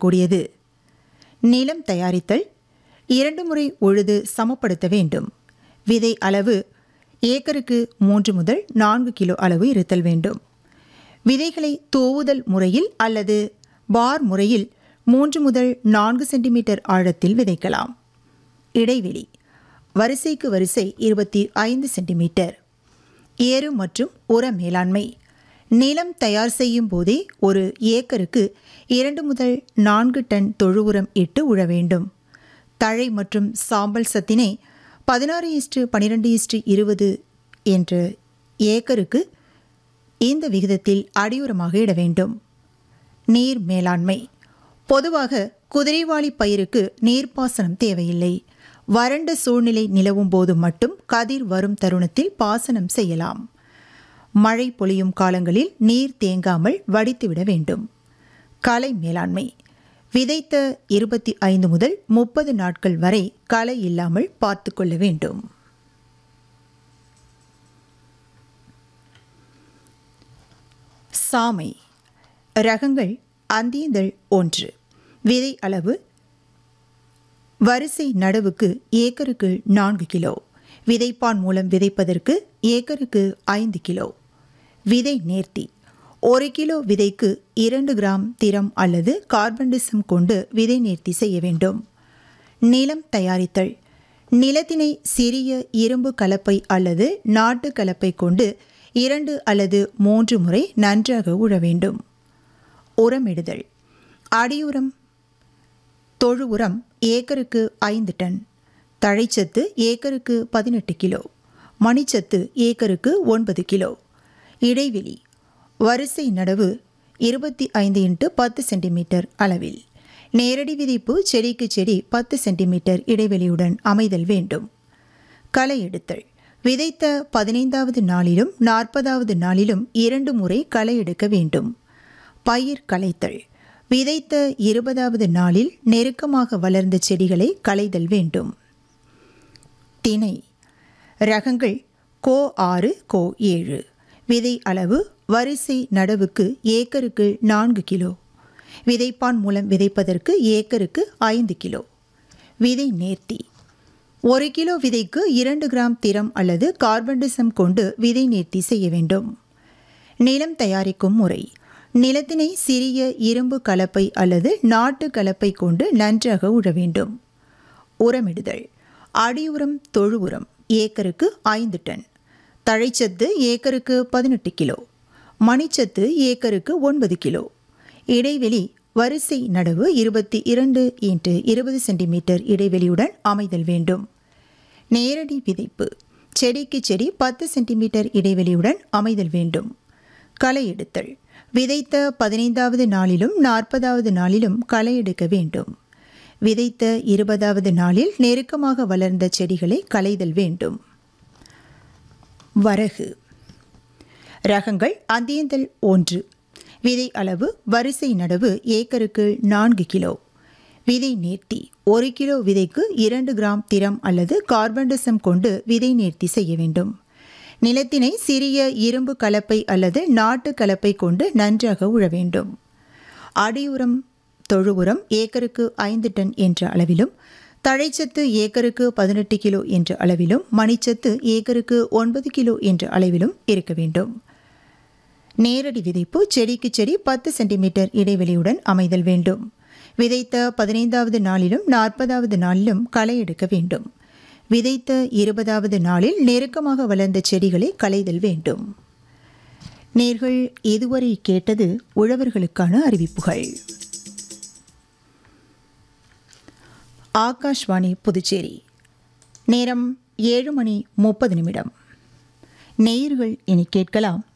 இருக்கக்கூடியது நிலம் தயாரித்தல் இரண்டு முறை உழுது சமப்படுத்த வேண்டும் விதை அளவு ஏக்கருக்கு மூன்று முதல் நான்கு கிலோ அளவு இருத்தல் வேண்டும் விதைகளை தூவுதல் முறையில் அல்லது பார் முறையில் மூன்று முதல் நான்கு சென்டிமீட்டர் ஆழத்தில் விதைக்கலாம் இடைவெளி வரிசைக்கு வரிசை இருபத்தி ஐந்து சென்டிமீட்டர் ஏறு மற்றும் உர மேலாண்மை நிலம் தயார் செய்யும் போதே ஒரு ஏக்கருக்கு இரண்டு முதல் நான்கு டன் தொழு உரம் இட்டு உழ வேண்டும் தழை மற்றும் சாம்பல் சத்தினை பதினாறு இஸ்டு பனிரெண்டு இஸ்டு இருபது என்ற ஏக்கருக்கு இந்த விகிதத்தில் அடியுரமாக இட வேண்டும் நீர் மேலாண்மை பொதுவாக குதிரைவாளி பயிருக்கு நீர்ப்பாசனம் தேவையில்லை வறண்ட சூழ்நிலை நிலவும் போது மட்டும் கதிர் வரும் தருணத்தில் பாசனம் செய்யலாம் மழை பொழியும் காலங்களில் நீர் தேங்காமல் வடித்துவிட வேண்டும் களை மேலாண்மை விதைத்த இருபத்தி ஐந்து முதல் முப்பது நாட்கள் வரை களை இல்லாமல் பார்த்து கொள்ள வேண்டும் சாமை ரகங்கள் அந்தியந்தள் ஒன்று விதை அளவு வரிசை நடவுக்கு ஏக்கருக்கு நான்கு கிலோ விதைப்பான் மூலம் விதைப்பதற்கு ஏக்கருக்கு ஐந்து கிலோ விதை நேர்த்தி ஒரு கிலோ விதைக்கு இரண்டு கிராம் திரம் அல்லது கார்பன்டிசம் கொண்டு விதை நேர்த்தி செய்ய வேண்டும் நிலம் தயாரித்தல் நிலத்தினை சிறிய இரும்பு கலப்பை அல்லது நாட்டு கலப்பை கொண்டு இரண்டு அல்லது மூன்று முறை நன்றாக உழ வேண்டும் உரமிடுதல் அடியுரம் தொழு உரம் ஏக்கருக்கு ஐந்து டன் தழைச்சத்து ஏக்கருக்கு பதினெட்டு கிலோ மணிச்சத்து ஏக்கருக்கு ஒன்பது கிலோ இடைவெளி வரிசை நடவு இருபத்தி ஐந்து இன்ட்டு பத்து சென்டிமீட்டர் அளவில் நேரடி விதிப்பு செடிக்கு செடி பத்து சென்டிமீட்டர் இடைவெளியுடன் அமைதல் வேண்டும் களை எடுத்தல் விதைத்த பதினைந்தாவது நாளிலும் நாற்பதாவது நாளிலும் இரண்டு முறை களை எடுக்க வேண்டும் பயிர் களைத்தல் விதைத்த இருபதாவது நாளில் நெருக்கமாக வளர்ந்த செடிகளை களைதல் வேண்டும் திணை ரகங்கள் கோ ஆறு கோ ஏழு விதை அளவு வரிசை நடவுக்கு ஏக்கருக்கு நான்கு கிலோ விதைப்பான் மூலம் விதைப்பதற்கு ஏக்கருக்கு ஐந்து கிலோ விதை நேர்த்தி ஒரு கிலோ விதைக்கு இரண்டு கிராம் திரம் அல்லது கார்பன்டிசம் கொண்டு விதை நேர்த்தி செய்ய வேண்டும் நிலம் தயாரிக்கும் முறை நிலத்தினை சிறிய இரும்பு கலப்பை அல்லது நாட்டு கலப்பை கொண்டு நன்றாக உழ வேண்டும் உரமிடுதல் அடியுரம் தொழு உரம் ஏக்கருக்கு ஐந்து டன் தழைச்சத்து ஏக்கருக்கு பதினெட்டு கிலோ மணிச்சத்து ஏக்கருக்கு ஒன்பது கிலோ இடைவெளி வரிசை நடவு இருபத்தி இரண்டு இன்ட்டு இருபது சென்டிமீட்டர் இடைவெளியுடன் அமைதல் வேண்டும் நேரடி விதைப்பு செடிக்கு செடி பத்து சென்டிமீட்டர் இடைவெளியுடன் அமைதல் வேண்டும் களை எடுத்தல் விதைத்த பதினைந்தாவது நாளிலும் நாற்பதாவது நாளிலும் களை எடுக்க வேண்டும் விதைத்த இருபதாவது நாளில் நெருக்கமாக வளர்ந்த செடிகளை களைதல் வேண்டும் வரகு ரகங்கள் அந்தியந்தல் ஒன்று விதை அளவு வரிசை நடவு ஏக்கருக்கு நான்கு கிலோ விதை நேர்த்தி ஒரு கிலோ விதைக்கு இரண்டு கிராம் திரம் அல்லது கார்பன்டிசம் கொண்டு விதை நேர்த்தி செய்ய வேண்டும் நிலத்தினை சிறிய இரும்பு கலப்பை அல்லது நாட்டு கலப்பை கொண்டு நன்றாக உழ வேண்டும் அடியுரம் தொழு உரம் ஏக்கருக்கு ஐந்து டன் என்ற அளவிலும் தழைச்சத்து ஏக்கருக்கு பதினெட்டு கிலோ என்ற அளவிலும் மணிச்சத்து ஏக்கருக்கு ஒன்பது கிலோ என்ற அளவிலும் இருக்க வேண்டும் நேரடி விதைப்பு செடிக்கு செடி பத்து சென்டிமீட்டர் இடைவெளியுடன் அமைதல் வேண்டும் விதைத்த பதினைந்தாவது நாளிலும் நாற்பதாவது நாளிலும் களை எடுக்க வேண்டும் விதைத்த இருபதாவது நாளில் நெருக்கமாக வளர்ந்த செடிகளை களைதல் வேண்டும் நேர்கள் இதுவரை கேட்டது உழவர்களுக்கான அறிவிப்புகள் ஆகாஷ்வாணி புதுச்சேரி நேரம் ஏழு மணி முப்பது நிமிடம் நேயர்கள் இனி கேட்கலாம்